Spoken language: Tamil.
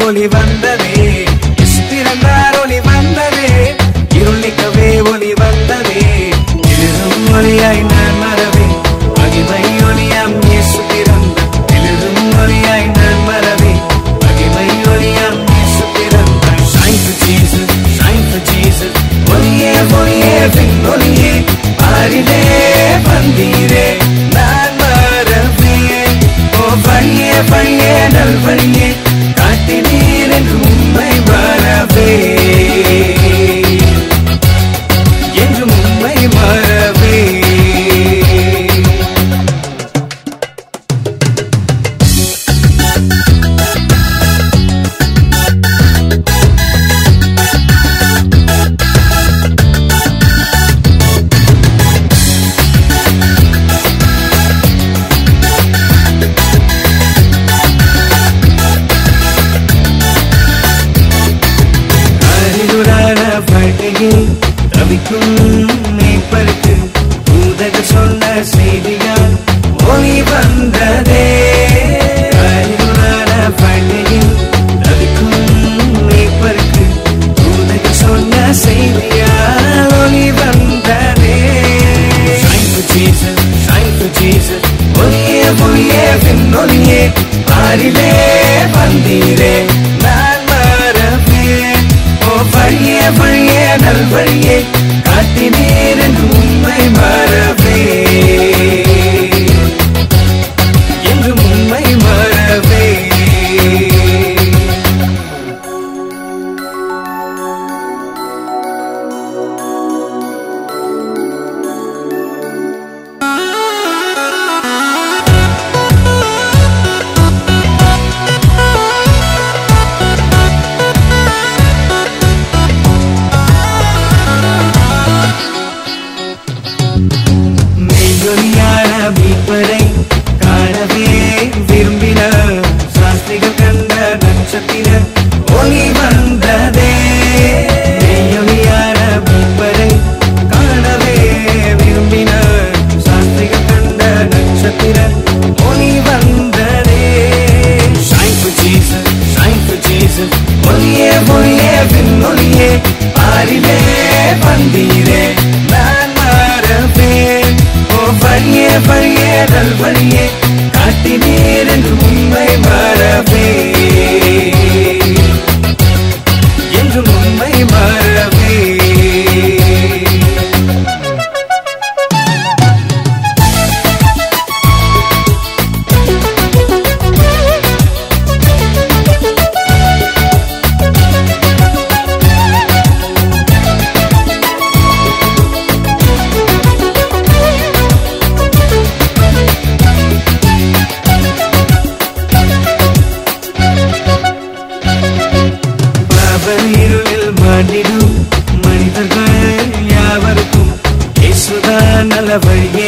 ஒளி வந்ததே இயேசு பிறந்தார் ஒளி வந்ததே இருள் நீக்கவே ஒளி வந்ததே எழுதும் ஒளியாய் நான் மறவே மகிமை ஒளியாம் இயேசு பிறந்தார் எழுதும் ஒளியாய் நான் மறவே மகிமை ஒளியாம் இயேசு பிறந்தார் Shine for Jesus, shine for Jesus ஒளியே ஒளியே பின் ஒளியே பாரிலே வந்தீரே நான் மறவே ஓ வழியே வழியே நல் வழியே காட்டினீர் என்று உண்மை மறவே என்று உண்மை மறவே அரிதுரான வாழ்க்கையில் தவிக்கும் மேய்ப்பருக்கு தூதக சொன்ன செய்தியால் ஒளி வந்ததே அரிதுரான வாழ்க்கையில் தவிக்கும் மேய்ப்பருக்கு தூதக சொன்ன செய்தியால் ஒளி வந்ததே Shine for Jesus, shine for Jesus ஒளியே ஒளியே விண்ணொலியே பாரிலே வந்தீரே நான் மறப்பேன் ஓ வழியே வழியே நல் வழியே காட்டினீர் என்று உண்மை மறவே என்று உண்மை மறவே மெய்யொலியான மீட்பரை காணவே விரும்பின சாஸ்திரிகள் கண்ட நட்சத்திர ஒளி வந்ததே மெய்யொலியான மீட்பரை காணவே விரும்பின சாஸ்திரிகள் கண்ட நட்சத்திர ஒளி வந்ததே Shine for Jesus, shine for Jesus ஒளியே ஒளியே விண்ணொலியே பாரிலே வந்தீரே நான் மறப்பேன் ஓ வழியே வழியே நல் வழியே காட்டினீர் என்று உண்மை மறவே என்று உண்மை மறவே பாவல் இருளில் மாண்டிடும் மனிதர்கள் யாவருக்கும் இயேசுதான் நல்ல வழியே